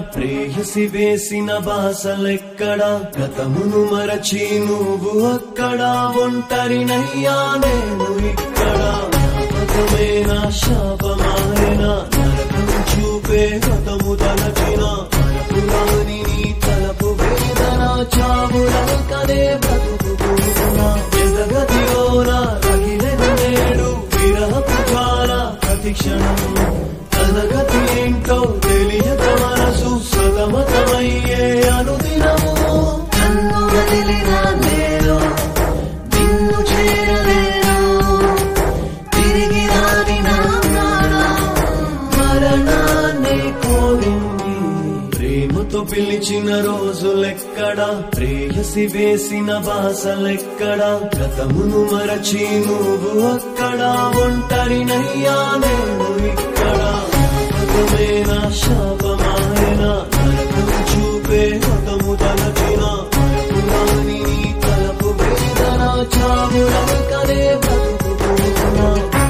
ప్రేయసి వేసిన బాసలెక్కడ గతమును మరచి నువ్వు అక్కడ ఒంటరినయ్యా నేను ఇక్కడ జ్ఞాపకమేనా శాపమాయనా నరకం చూపే గతము తలచిన మరపురాని నీ తలపు వేదన చావులకనే బ్రతుకుతున్నా ఎదగదిలోన రగిలెను నేడు విరహపు జ్వాల ప్రతి క్షణం తనగతి ఏంటో తెలియక మనసు సతమతమయ్యే అనుదినము నన్ను వదిలిన నేను నిన్ను చేరలేను తిరిగి రాని నా ప్రాణం మరణాన్ని కోరింది ప్రేమతో పిలిచిన రోజులెక్కడ ప్రేయసి వేసిన బాసలెక్కడ గతమును మరచి నువ్వు అక్కడ ఒంటరినయ్యా నేను ఇక్కడ జ్ఞాపకమేనా శాపమాయనా నరకం చూపే గతము తలచిన మరపురాని నీ తలపు వేదన చావులకనే బ్రతుకుతున్నా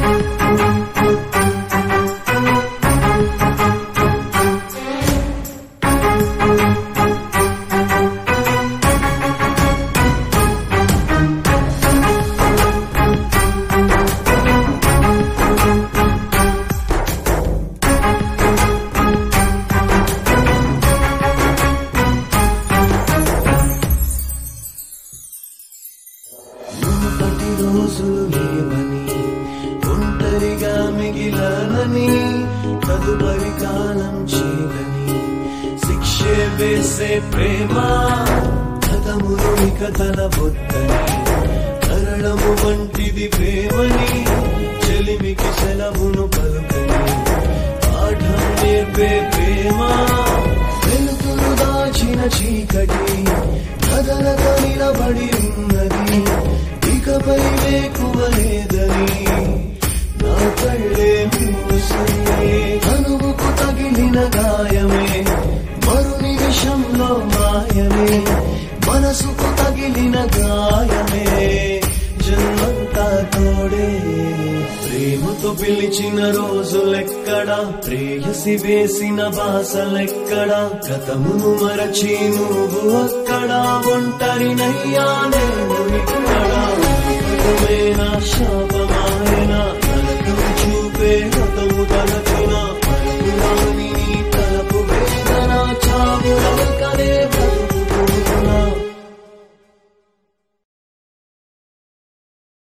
మునుపటి రోజులు లేవని ఒంటరిగా మిగిలానని తదుపరి కాలం చేదని శిక్షే వేసే ప్రేమ కథములు ఇక తన వద్దని కరళము వంటిది ప్రేమని చెలిమికి సెలవును పలుకని పాఠం నేర్పే ప్రేమ వెలుతురు దాచిన చీకటి కదలక నిలబడి ఉన్నది ఇకపై వేకువ లేదని నా కళ్ళే మూసే అనువుకు తగిలిన గాయమే మరు నిమిషంలో మాయమే మనసుకు తగిలిన గాయమే జన్మంతా తోడే ప్రేమతో పిలిచిన రోజులెక్కడ ప్రేయసి వేసిన బాసలెక్కడ గతమును మరచి నువ్వు అక్కడ ఒంటరినయ్యా నేను ఇక్కడ